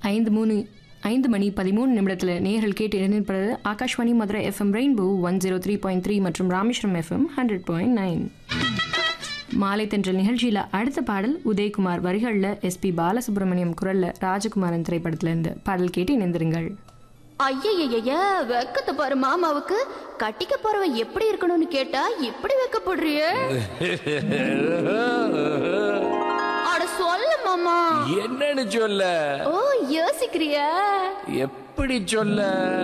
ஐந்து மூணு ஐந்து மணி பதிமூணு நிமிடத்தில் நேர்கள் கேட்டு இணைந்திருப்பது Akashvani Madurai FM rainbow one zero three point three மற்றும் Rameswaram FM hundred point nine மாலை தென்றல் நிகழ்ச்சியில் அடுத்த பாடல் உதயகுமார் வரிகளில் எஸ்பி பாலசுப்ரமணியம் குரலில் ராஜகுமாரன் திரைப்படத்திலிருந்து பாடல் கேட்டு இணைந்திருங்கள் ஐயய்யய்ய வெக்கத்தை பாரு மாமாவுக்கு கட்டிக்க போறவன் எப்படி இருக்கணும்னு கேட்டா இப்படி வெக்கப்படுறிய அட சொல்ல மாமா என்னன்னு சொல்ல ஓ யோசிக்கிறியா எப்படி சொல்ல